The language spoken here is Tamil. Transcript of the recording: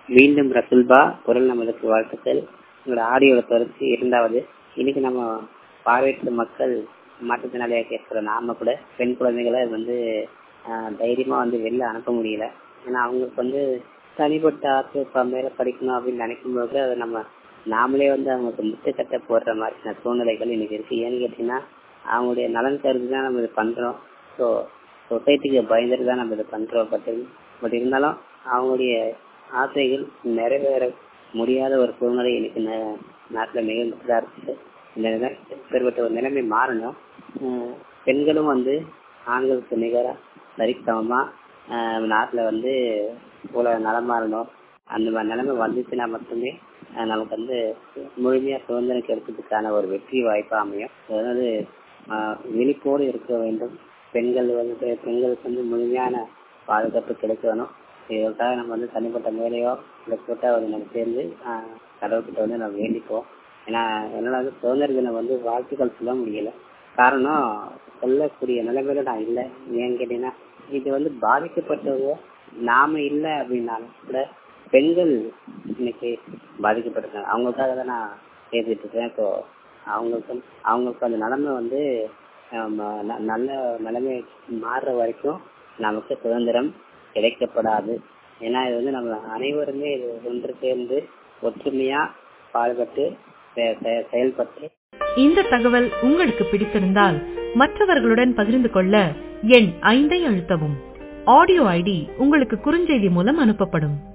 மீண்டும் ரசுல்பா குரல் நம்மளுக்கு வாழ்த்துக்கள் உங்களோட ஆடியோட தொடர்ச்சி இரண்டாவது இன்னைக்கு நம்ம பார்வையற்ற மக்கள் மாற்றுத்திறனாளியாக கேட்கிற நாம கூட பெண் குழந்தைகளை வந்து ஆஹ், தைரியமா வந்து வெளில அனுப்ப முடியல ஏன்னா அவங்களுக்கு வந்து தனிப்பட்ட ஆசை மேல படிக்கணும் அப்படின்னு நினைக்கும் போது அதை நம்ம நாமளே வந்து அவங்களுக்கு முட்டுக்கட்டை போடுற மாதிரியான சூழ்நிலைகள் இன்னைக்கு இருக்கு ஏன்னு கேட்டீங்கன்னா அவங்களுடைய நலன் கருதி தான் நம்ம இது பண்றோம் ஸோ சொசைட்டிக்கு பயந்துட்டு தான் நம்ம இதை பண்றோம் பட் பட் இருந்தாலும் அவங்களுடைய ஆசைகள் நிறைவேற முடியாத ஒரு சூழ்நிலை இன்னைக்கு நா- நாட்டுல நிகழ்ந்துட்டு தான் இருக்கு இந்த நிலை இப்பேற்பட்ட ஒரு நிலைமை மாறணும் ஆஹ் பெண்களும் வந்து ஆண்களுக்கு நிகரா சரிசமமா ஆஹ் நாட்டுல வந்து இவ்வளவு நலமாறணும் அந்த மாதிரி நிலைமை வந்துச்சுன்னா மட்டுமே ஆஹ் நமக்கு வந்து முழுமையா சுதந்திரம் கிடைச்சதுக்கான ஒரு வெற்றி வாய்ப்பா அமையும் அதாவது ஆஹ் விழிப்போடு இருக்க வேண்டும் பெண்கள் வந்து பெண்களுக்கு வந்து முழுமையான பாதுகாப்பு கிடைக்கணும் இதற்காக நம்ம வந்து தனிப்பட்ட மேலையோ இல்லை கூட்டா வந்து நம்ம சேர்ந்து ஆஹ் கடவுள்கிட்ட வந்து நம்ம வேண்டிப்போம் ஏன்னா என்னால வந்து சுதந்திர தினம் வந்து வாழ்த்துக்கள் சொல்ல முடியல காரணம் சொல்லக்கூடிய நிலைமையில நான் இல்லை ஏன்னு கேட்டீங்கன்னா இது வந்து பாதிக்கப்பட்டவங்க நாம இல்லை அப்படின்னாலும் கூட பெண்கள் இன்னைக்கு பாதிக்கப்பட்டிருக்காங்க அவங்களுக்காக தான் நான் பேசிட்டு இருக்கேன் ஸோ அவங்களுக்கு அவங்களுக்கு அந்த நிலைமை வந்து ஆம், ந- நல்ல நிலைமை மாறுற வரைக்கும் நமக்கு சுதந்திரம் கிடைக்கப்படாது ஏன்னா இது வந்து நம்ம அனைவருமே இது ஒன்று சேர்ந்து ஒற்றுமையா பாடுபட்டு செ- செ- செயல்பட்டு இந்த தகவல் உங்களுக்கு பிடித்திருந்தால் மற்றவர்களுடன் பகிர்ந்து கொள்ள எண் ஐந்தை அழுத்தவும் ஆடியோ ஐடி உங்களுக்கு குறுஞ்செய்தி மூலம் அனுப்பப்படும்